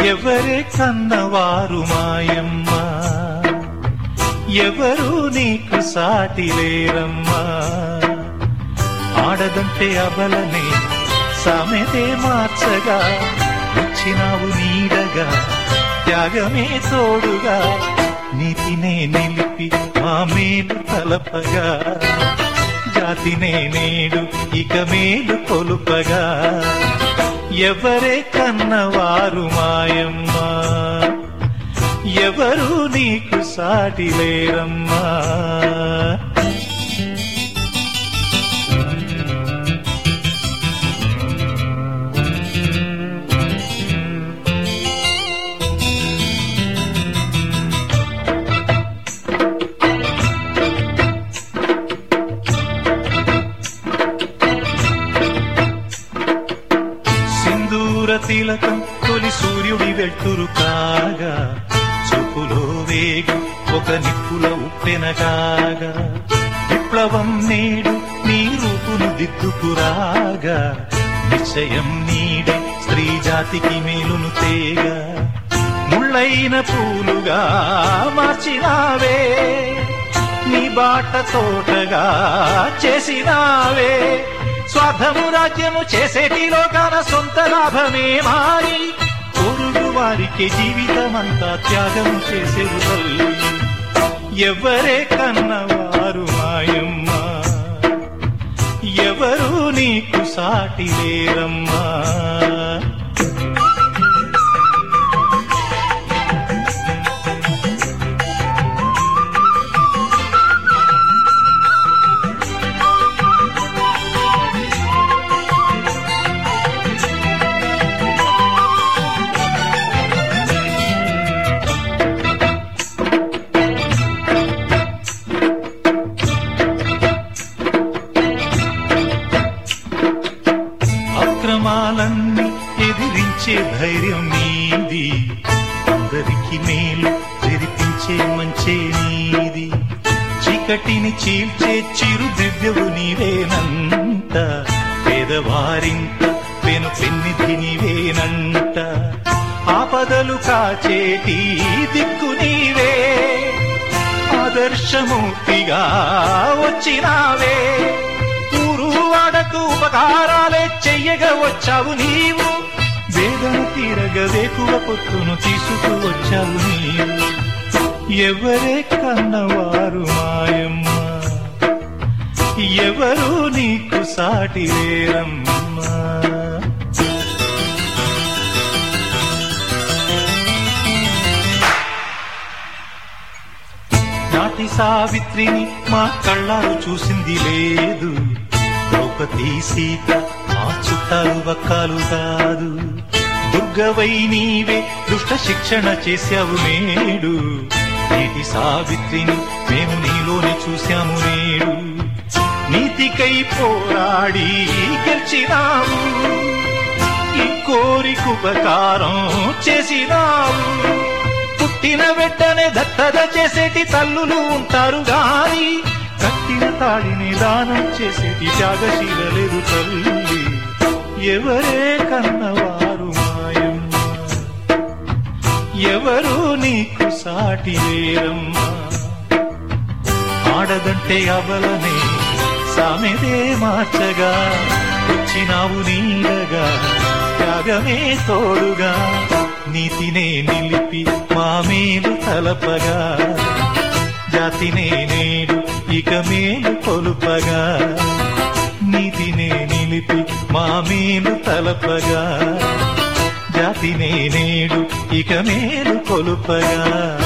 ఎవరే కన్నవారు మాయమ్మ ఎవరు నీకు సాటి లేరమ్మా ఆడదంటే అబలనే సామెతే మార్చగా వచ్చినావు నీడగా త్యాగమే తోడుగా నీతినే నిలిపి మా మేలు తలపగా జాతినే నేడు ఇక మేలు కొలుపగా ఎవరే కన్నవారు మాయమ్మా ఎవరు నీకు సాటి లేరమ్మా సింధూర తిలకం తొలి సూర్యుడి వెళ్తురు కాగా చూపులో వేగం ఒక నిప్పుల ఉప్పెన కాగా విప్లవం నేడు నీ రూపును దిద్దుకురాగా నిశ్చయం నీడే స్త్రీ జాతికి మేలును తేగా ముళ్ళైన పూలుగా మార్చినావే నీ బాట తోటగా చేసినావే స్వార్థము రాజ్యము చేసేటి లోకాన సొంత లాభమే మారి పొరుగు వారికి జీవితమంతా త్యాగం చేసేరు తల్లి ఎవరే కన్నవారు మాయమ్మ ఎవరు నీకు సాటి లేరమ్మా అక్రమాలన్నీ ఎదిరించే ధైర్యం నీది అందరికి మేలు జరిపించే మంచే నీది చీకటిని చీల్చే చిరు దివ్యవు నీవేనంట పేదవారింట పెను పెన్నిధి నీవేనంట ఆపదలు కాచేటి దిక్కు నీవే ఆదర్శమూర్తిగా వచ్చినావే ఊరు వాడకు ఉపకారాలే చెయ్యగా వచ్చావు నీవు వేదన తీరగ వేకువ పొత్తును తీసుకు వచ్చావు నీవు ఎవరే కన్నవారు మాయమ్మ ఎవరు నీకు సాటి లేరమ్మా నాటి సావిత్రిని మా కళ్ళారు చూసింది లేదు ద్రౌపది సీత మా చుట్టాలు వక్కాలు కాదు దుర్గవై నీవే దుష్ట శిక్షణ చేశావు నేడు నేటి సావిత్రిని మేము నీలోనే చూశాము నేడు నీతికై పోరాడి గెలిచినావు ఈ కోరికుపకారం చేసినావు పుట్టిన వెంటనే దత్తత చేసేటి తల్లులు ఉంటారు గాని కట్టిన తాడిని దానం చేసేటి త్యాగశీల లేదు తల్లి ఎవరే కన్నవారు మాయమ్మ ఎవరు నీకు సాటి లేరమ్మా ఆడదంటే అవలనే సామెదే మార్చగా వచ్చినావు నీడగా త్యాగమే తోడుగా నీతినే నిలిపి మా మేలు తలపగా జాతినే నేడు ఇక మేలు కొలుపగా నీతినే నిలిపి మా మేలు తలపగా జాతినే నేడు ఇక మేలు కొలుపగా